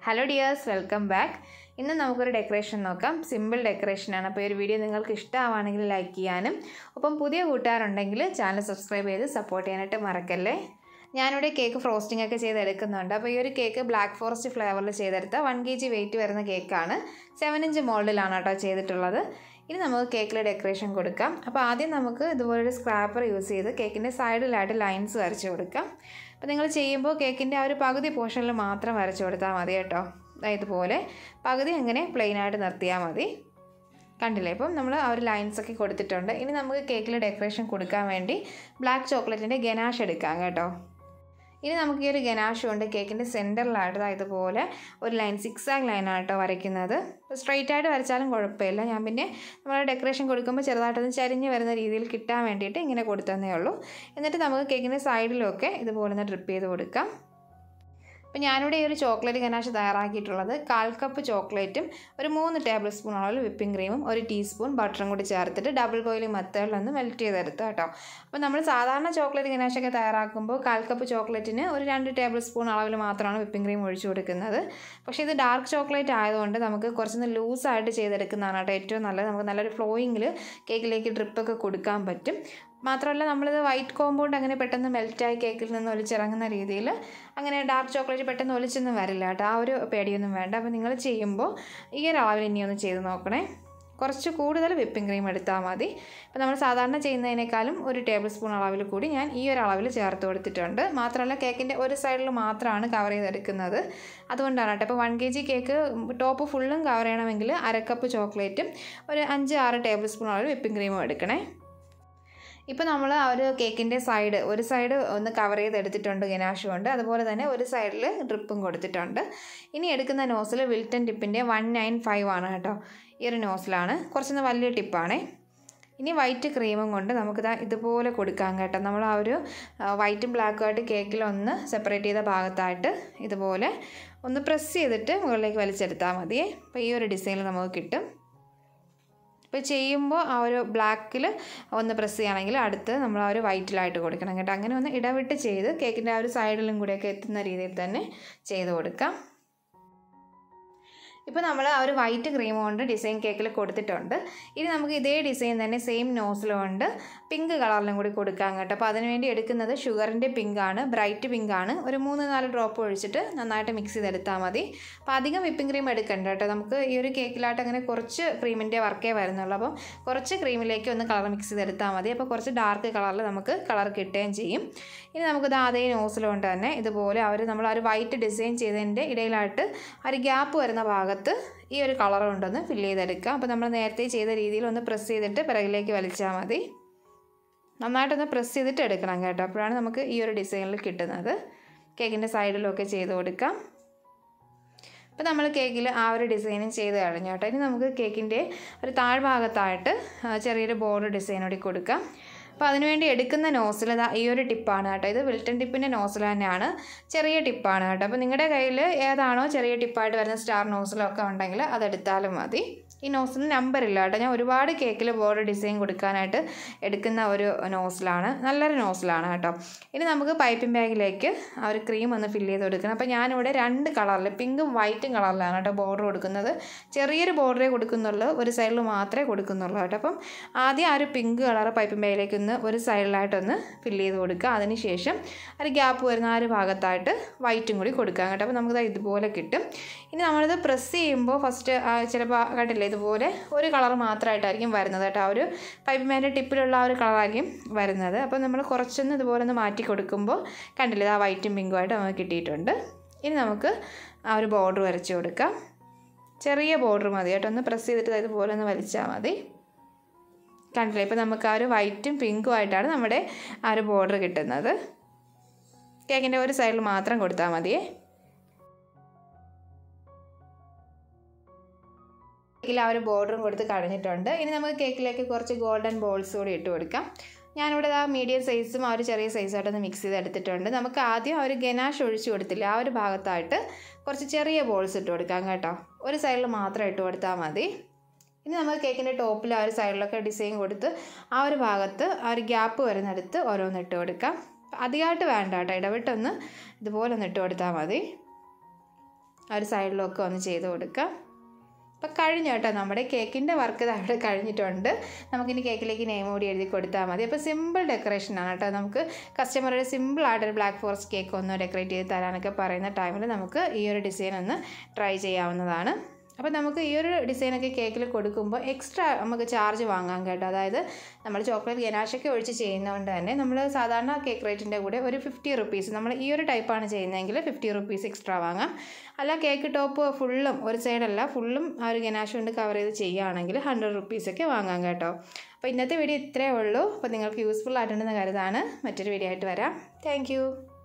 hello dears welcome back ഇന്ന് നമുക്കൊരു decoration നോക്കാം സിമ്പിൾ ഡെക്കറേഷനാണ് അപ്പോൾ ഈ ഒരു വീഡിയോ നിങ്ങൾക്ക് ഇഷ്ടമാണെങ്കിൽ ലൈക്ക് ചെയ്യാനും ഒപ്പം പുതിയ കൂട്ടുകാരുണ്ടെങ്കിൽ ചാനൽ സബ്സ്ക്രൈബ് ചെയ്ത് സപ്പോർട്ട് ചെയ്യാനായിട്ട് മറക്കല്ലേ ഞാനിവിടെ കേക്ക് ഫ്രോസ്റ്റിംഗ് ഒക്കെ ചെയ്തെടുക്കുന്നുണ്ട് അപ്പോൾ ഈ ഒരു കേക്ക് ബ്ലാക്ക് ഫോറസ്റ്റ് ഫ്ലേവറിൽ ചെയ്തെടുത്ത വൺ കെ ജി വെയിറ്റ് വരുന്ന കേക്കാണ് സെവൻ ഇഞ്ച് മോൾഡിലാണ് കേട്ടോ ചെയ്തിട്ടുള്ളത് ഇനി നമുക്ക് കേക്കിൽ ഡെക്കറേഷൻ കൊടുക്കാം അപ്പോൾ ആദ്യം നമുക്ക് ഇതുപോലൊരു സ്ക്രാപ്പർ യൂസ് ചെയ്ത് കേക്കിൻ്റെ സൈഡിലായിട്ട് ലൈൻസ് വരച്ച് കൊടുക്കാം അപ്പോൾ നിങ്ങൾ ചെയ്യുമ്പോൾ കേക്കിൻ്റെ ആ ഒരു പകുതി പോർഷനിൽ മാത്രം വരച്ച് കൊടുത്താൽ മതി കേട്ടോ ഇതുപോലെ പകുതി അങ്ങനെ പ്ലെയിനായിട്ട് നിർത്തിയാൽ മതി കണ്ടില്ലേ ഇപ്പം നമ്മൾ ആ ഒരു ലൈൻസ് ഒക്കെ കൊടുത്തിട്ടുണ്ട് ഇനി നമുക്ക് കേക്കിൽ ഡെക്കറേഷൻ കൊടുക്കാൻ വേണ്ടി ബ്ലാക്ക് ചോക്ലേറ്റിൻ്റെ ഗനാഷ് എടുക്കാം കേട്ടോ ഇനി നമുക്ക് ഈ ഒരു ഗനാഷ് കൊണ്ട് കേക്കിൻ്റെ സെൻറ്ററിലായിട്ട് ഇതുപോലെ ഒരു ലൈൻ സിക്സ് ആഗ് ലൈനായിട്ടോ വരയ്ക്കുന്നത് സ്ട്രെയിറ്റ് ആയിട്ട് വരച്ചാലും കുഴപ്പമില്ല ഞാൻ പിന്നെ നമ്മൾ ഡെക്കറേഷൻ കൊടുക്കുമ്പോൾ ചെറുതായിട്ടൊന്ന് ചരിഞ്ഞ് വരുന്ന രീതിയിൽ കിട്ടാൻ വേണ്ടിയിട്ട് ഇങ്ങനെ കൊടുത്തതേ ഉള്ളൂ എന്നിട്ട് നമുക്ക് കേക്കിൻ്റെ സൈഡിലൊക്കെ ഇതുപോലെ ഒന്ന് ഡ്രിപ്പ് ചെയ്ത് കൊടുക്കാം അപ്പോൾ ഞാനിവിടെ ഈ ഒരു ചോക്ലേറ്റ് ഗനാഷ് തയ്യാറാക്കിയിട്ടുള്ളത് കാൽ കപ്പ് ചോക്ലേറ്റും ഒരു മൂന്ന് ടേബിൾ സ്പൂൺ അളവിൽ വിപ്പിംഗ് ക്രീമും ഒരു ടീസ്പൂൺ ബട്ടറും കൂടി ചേർത്തിട്ട് ഡബിൾ ബോയിലിംഗ് മെത്തേഡിലൊന്ന് മെൽറ്റ് ചെയ്തെടുത്ത് കേട്ടോ അപ്പോൾ നമ്മൾ സാധാരണ ചോക്ലേറ്റ് ഗനാഷൊക്കെ തയ്യാറാക്കുമ്പോൾ കാൽ കപ്പ് ചോക്ലേറ്റിന് ഒരു രണ്ട് ടേബിൾ സ്പൂൺ അളവിൽ മാത്രമാണ് വിപ്പിംഗ് ക്രീം ഒഴിച്ചു കൊടുക്കുന്നത് പക്ഷേ ഇത് ഡാർക്ക് ചോക്ലേറ്റ് ആയതുകൊണ്ട് നമുക്ക് കുറച്ചൊന്ന് ലൂസായിട്ട് ചെയ്തെടുക്കുന്നതാണ് കേട്ടോ ഏറ്റവും നല്ലത് നമുക്ക് നല്ലൊരു ഫ്ലോയിങ്ങിൽ കേക്കിലേക്ക് ഡ്രിപ്പൊക്കെ കൊടുക്കാൻ പറ്റും മാത്രമല്ല നമ്മളിത് വൈറ്റ് കോമ്പൗണ്ട് അങ്ങനെ പെട്ടെന്ന് മെൽറ്റായി കേക്കിൽ നിന്ന് ഒലിച്ചിറങ്ങുന്ന രീതിയിൽ അങ്ങനെ ഡാർക്ക് ചോക്ലേറ്റ് പെട്ടെന്ന് ഒലിച്ചൊന്നും വരില്ല കേട്ടോ ആ ഒരു പേടിയൊന്നും വേണ്ട അപ്പോൾ നിങ്ങൾ ചെയ്യുമ്പോൾ ഈ ഒരു അളവിൽ ഇനി ഒന്ന് ചെയ്ത് നോക്കണേ കുറച്ച് കൂടുതൽ വിപ്പിംഗ് ക്രീം എടുത്താൽ മതി അപ്പോൾ നമ്മൾ സാധാരണ ചെയ്യുന്നതിനേക്കാളും ഒരു ടേബിൾ സ്പൂൺ അളവിൽ കൂടി ഞാൻ ഈ ഒരു അളവിൽ ചേർത്ത് കൊടുത്തിട്ടുണ്ട് മാത്രമല്ല കേക്കിൻ്റെ ഒരു സൈഡിൽ മാത്രമാണ് കവർ ചെയ്തെടുക്കുന്നത് അതുകൊണ്ടാണ് കേട്ടോ അപ്പോൾ one K G cake top ഫുള്ളും കവർ ചെയ്യണമെങ്കിൽ അരക്കപ്പ് ചോക്ലേറ്റും ഒരു അഞ്ച് ആറ് ടേബിൾ സ്പൂൺ അളവിൽ വിപ്പിംഗ് ക്രീമും എടുക്കണേ ഇപ്പോൾ നമ്മൾ ആ ഒരു കേക്കിൻ്റെ സൈഡ് ഒരു സൈഡ് ഒന്ന് കവർ ചെയ്തെടുത്തിട്ടുണ്ട് ഗനാഷ് കൊണ്ട് അതുപോലെ തന്നെ ഒരു സൈഡിൽ ഡ്രിപ്പും കൊടുത്തിട്ടുണ്ട് ഇനി എടുക്കുന്ന നോസിൽ വിൽട്ടൺ ടിപ്പിൻ്റെ വൺ നയൻ ഫൈവ് ആണ് കേട്ടോ ഈ ഒരു നോസിലാണ് കുറച്ചൊന്ന് വലിയ ടിപ്പാണേ ഇനി വൈറ്റ് ക്രീമും കൊണ്ട് നമുക്കിതാ ഇതുപോലെ കൊടുക്കാം കേട്ടോ നമ്മൾ ആ ഒരു വൈറ്റും ബ്ലാക്കും ആയിട്ട് കേക്കിലൊന്ന് സെപ്പറേറ്റ് ചെയ്ത ഭാഗത്തായിട്ട് ഇതുപോലെ ഒന്ന് പ്രസ് ചെയ്തിട്ട് മുകളിലേക്ക് വലിച്ചെടുത്താൽ മതിയേ അപ്പോൾ ഈ ഒരു ഡിസൈനിൽ നമുക്ക് കിട്ടും ഇപ്പോൾ ചെയ്യുമ്പോൾ ആ ഒരു ബ്ലാക്കിൽ ഒന്ന് പ്രസ് ചെയ്യുകയാണെങ്കിൽ അടുത്ത് നമ്മൾ ആ ഒരു വൈറ്റിലായിട്ട് കൊടുക്കണം കേട്ടോ അങ്ങനെ ഒന്ന് ഇടവിട്ട് ചെയ്ത് കേക്കിൻ്റെ ആ ഒരു സൈഡിലും കൂടെയൊക്കെ എത്തുന്ന രീതിയിൽ തന്നെ ചെയ്ത് കൊടുക്കാം ഇപ്പോൾ നമ്മൾ ആ ഒരു വൈറ്റ് ക്രീം കൊണ്ട് ഡിസൈൻ കേക്കിൽ കൊടുത്തിട്ടുണ്ട് ഇനി നമുക്ക് ഇതേ ഡിസൈൻ തന്നെ സെയിം നോസിൽ കൊണ്ട് പിങ്ക് കളറിലും കൂടി കൊടുക്കാം കേട്ടോ അപ്പോൾ അതിനുവേണ്ടി എടുക്കുന്നത് ഷുഗറിൻ്റെ പിങ്ക് ആണ് ബ്രൈറ്റ് പിങ്ക് ആണ് ഒരു മൂന്ന് നാല് ഡ്രോപ്പ് ഒഴിച്ചിട്ട് നന്നായിട്ട് മിക്സ് ചെയ്തെടുത്താൽ മതി അപ്പോൾ അധികം വിപ്പിംഗ് ക്രീം എടുക്കണ്ട കേട്ടോ നമുക്ക് ഈ ഒരു കേക്കിലായിട്ട് അങ്ങനെ കുറച്ച് ക്രീമിൻ്റെ വർക്കേ വരുന്നുള്ളൂ അപ്പം കുറച്ച് ക്രീമിലേക്ക് ഒന്ന് കളർ മിക്സ് ചെയ്തെടുത്താൽ മതി അപ്പോൾ കുറച്ച് ഡാർക്ക് കളറിൽ നമുക്ക് കളർ കിട്ടുകയും ചെയ്യും ഇനി നമുക്കിത് അതേ നോസിൽ കൊണ്ട് തന്നെ ഇതുപോലെ അവർ നമ്മൾ ആ ഒരു വൈറ്റ് ഡിസൈൻ ചെയ്തതിൻ്റെ ഇടയിലായിട്ട് ആ ഒരു ഗ്യാപ്പ് വരുന്ന ഭാഗത്ത് ഈ ഒരു കളർ കൊണ്ടൊന്ന് ഫില്ല് ചെയ്തെടുക്കാം അപ്പോൾ നമ്മൾ നേരത്തെ ചെയ്ത രീതിയിൽ ഒന്ന് പ്രസ് ചെയ്തിട്ട് പിറകിലേക്ക് വലിച്ചാൽ മതി നന്നായിട്ടൊന്ന് പ്രസ് ചെയ്തിട്ട് എടുക്കണം കേട്ടോ അപ്പോഴാണ് നമുക്ക് ഈ ഒരു ഡിസൈനിൽ കിട്ടുന്നത് കേക്കിൻ്റെ സൈഡിലൊക്കെ ചെയ്ത് കൊടുക്കാം അപ്പോൾ നമ്മൾ കേക്കിൽ ആ ഒരു ഡിസൈനും ചെയ്ത് കഴിഞ്ഞു കേട്ടോ ഇനി നമുക്ക് കേക്കിൻ്റെ ഒരു താഴ്ഭാഗത്തായിട്ട് ചെറിയൊരു ബോർഡർ ഡിസൈൻ കൂടി കൊടുക്കാം അപ്പോൾ അതിനുവേണ്ടി എടുക്കുന്ന നോസിൽ ഈ ഒരു ടിപ്പാണ് കേട്ടോ ഇത് വിൽട്ടൺ ടിപ്പിൻ്റെ നോസിൽ തന്നെയാണ് ചെറിയ ടിപ്പാണ് കേട്ടോ അപ്പോൾ നിങ്ങളുടെ കയ്യിൽ ഏതാണോ ചെറിയ ടിപ്പായിട്ട് വരുന്ന സ്റ്റാർ നോസിലൊക്കെ ഉണ്ടെങ്കിൽ അതെടുത്താലും മതി ഈ നോസിന് നമ്പർ ഇല്ല കേട്ടോ ഞാൻ ഒരുപാട് കേക്കിൽ ബോർഡർ ഡിസൈൻ കൊടുക്കാനായിട്ട് എടുക്കുന്ന ഒരു നോസിലാണ് നല്ലൊരു നോസിലാണ് കേട്ടോ ഇനി നമുക്ക് പൈപ്പിംഗ് ബാഗിലേക്ക് ആ ഒരു ക്രീം ഒന്ന് ഫില്ല് ചെയ്ത് കൊടുക്കണം അപ്പോൾ ഞാനിവിടെ രണ്ട് കളറിൽ പിങ്കും വൈറ്റും കളറിലാണ് കേട്ടോ ബോർഡർ കൊടുക്കുന്നത് ചെറിയൊരു ബോർഡറേ കൊടുക്കുന്നുള്ളൂ ഒരു സൈഡിൽ മാത്രമേ കൊടുക്കുന്നുള്ളൂ കേട്ടോ അപ്പം ആദ്യം ആ ഒരു പിങ്ക് കളർ പൈപ്പിംഗ് ബാഗിലേക്ക് ഒന്ന് ഒരു സൈഡിലായിട്ടൊന്ന് ഫില്ല് ചെയ്ത് കൊടുക്കുക അതിനുശേഷം ഒരു ഗ്യാപ്പ് വരുന്ന ആ ഒരു ഭാഗത്തായിട്ട് വൈറ്റും കൂടി കൊടുക്കാം കേട്ടോ അപ്പോൾ നമുക്കത് ഇതുപോലെ കിട്ടും ഇനി നമ്മളിത് പ്രസ് ചെയ്യുമ്പോൾ ഫസ്റ്റ് ചിലപ്പോൾ കണ്ടില്ലേ ഇതുപോലെ ഒരു കളർ മാത്രമായിട്ടായിരിക്കും വരുന്നത് കേട്ടോ ആ ഒരു പൈപ്പ് മേൻ്റെ ടിപ്പിലുള്ള ആ ഒരു കളറായിരിക്കും വരുന്നത് അപ്പോൾ നമ്മൾ കുറച്ചൊന്ന് ഇതുപോലെ ഒന്ന് മാറ്റി കൊടുക്കുമ്പോൾ കണ്ടില്ലേ ആ വൈറ്റും പിങ്കും ആയിട്ട് നമുക്ക് കിട്ടിയിട്ടുണ്ട് ഇനി നമുക്ക് ആ ഒരു ബോർഡർ വരച്ച് കൊടുക്കാം ചെറിയ ബോർഡർ മതി കേട്ടോ ഒന്ന് പ്രസ് ചെയ്തിട്ട് ഇതുപോലെ ഒന്ന് വലിച്ചാൽ മതി കണ്ടില്ലേ ഇപ്പോൾ നമുക്ക് ആ ഒരു വൈറ്റും പിങ്കും ആയിട്ടാണ് നമ്മുടെ ആ ഒരു ബോർഡർ കിട്ടുന്നത് കേക്കിൻ്റെ ഒരു സൈഡിൽ മാത്രം കൊടുത്താൽ മതിയേ കേക്കിൽ ആ ഒരു ബോർഡറും കൊടുത്ത് കഴിഞ്ഞിട്ടുണ്ട് ഇനി നമുക്ക് കേക്കിലേക്ക് കുറച്ച് ഗോൾഡൻ ബോൾസ് കൂടി ഇട്ട് കൊടുക്കാം ഞാനിവിടെ ആ മീഡിയം സൈസും ആ ഒരു ചെറിയ സൈസായിട്ടൊന്ന് മിക്സ് ചെയ്ത് എടുത്തിട്ടുണ്ട് നമുക്ക് ആദ്യം ആ ഒരു ഗനാഷ് ഒഴിച്ച് കൊടുത്തില്ല ആ ഒരു ഭാഗത്തായിട്ട് കുറച്ച് ചെറിയ ബോൾസ് ഇട്ട് കൊടുക്കാം കേട്ടോ ഒരു സൈഡിൽ മാത്രം ഇട്ട് കൊടുത്താൽ മതി ഇനി നമുക്ക് കേക്കിൻ്റെ ടോപ്പിൽ ആ ഒരു സൈഡിലൊക്കെ ഡിസൈൻ കൊടുത്ത് ആ ഒരു ഭാഗത്ത് ആ ഒരു ഗ്യാപ്പ് വരുന്നിടത്ത് ഓരോന്ന് ഇട്ട് കൊടുക്കാം അധികമായിട്ട് വേണ്ട കേട്ടോ ഇടവിട്ടൊന്ന് ഇതുപോലെ ഒന്ന് ഇട്ട് കൊടുത്താൽ മതി ആ ഒരു സൈഡിലൊക്കെ ഒന്ന് ചെയ്ത് കൊടുക്കാം അപ്പം കഴിഞ്ഞു കേട്ടോ നമ്മുടെ കേക്കിൻ്റെ വർക്ക് അവിടെ കഴിഞ്ഞിട്ടുണ്ട് നമുക്കിനി കേക്കിലേക്ക് നെയിം കൂടി എഴുതി കൊടുത്താൽ മതി അപ്പോൾ സിമ്പിൾ ഡെക്കറേഷനാണ് കേട്ടോ നമുക്ക് കസ്റ്റമറുടെ സിമ്പിളായിട്ടൊരു ബ്ലാക്ക് ഫോറസ്റ്റ് കേക്ക് ഒന്ന് ഡെക്കറേറ്റ് ചെയ്ത് തരാനൊക്കെ പറയുന്ന ടൈമിൽ നമുക്ക് ഈ ഒരു ഡിസൈൻ ഒന്ന് ട്രൈ ചെയ്യാവുന്നതാണ് അപ്പോൾ നമുക്ക് ഈ ഒരു ഡിസൈനൊക്കെ കേക്കിൽ കൊടുക്കുമ്പോൾ എക്സ്ട്രാ നമുക്ക് ചാർജ് വാങ്ങാം കേട്ടോ അതായത് നമ്മൾ ചോക്ലേറ്റ് ഗനാഷൊക്കെ ഒഴിച്ച് ചെയ്യുന്നതുകൊണ്ട് തന്നെ നമ്മൾ സാധാരണ കേക്ക് റേറ്റിൻ്റെ കൂടെ ഒരു ഫിഫ്റ്റി റുപ്പീസ് നമ്മൾ ഈ ഒരു ടൈപ്പാണ് ചെയ്യുന്നതെങ്കിൽ ഫിഫ്റ്റി റുപ്പീസ് എക്സ്ട്രാ വാങ്ങാം അല്ല കേക്ക് ടോപ്പ് ഫുള്ളും ഒരു സൈഡല്ല ഫുള്ളും ആ ഒരു ഗനാഷ് കൊണ്ട് കവർ ചെയ്ത് ചെയ്യുകയാണെങ്കിൽ ഹൺഡ്രഡ് റുപ്പീസൊക്കെ വാങ്ങാം കേട്ടോ അപ്പോൾ ഇന്നത്തെ വീഡിയോ ഇത്രയേ ഉള്ളൂ അപ്പോൾ നിങ്ങൾക്ക് യൂസ്ഫുൾ ആയിട്ടുണ്ടെന്ന് കരുതാണ് മറ്റൊരു വീഡിയോ ആയിട്ട് വരാം താങ്ക്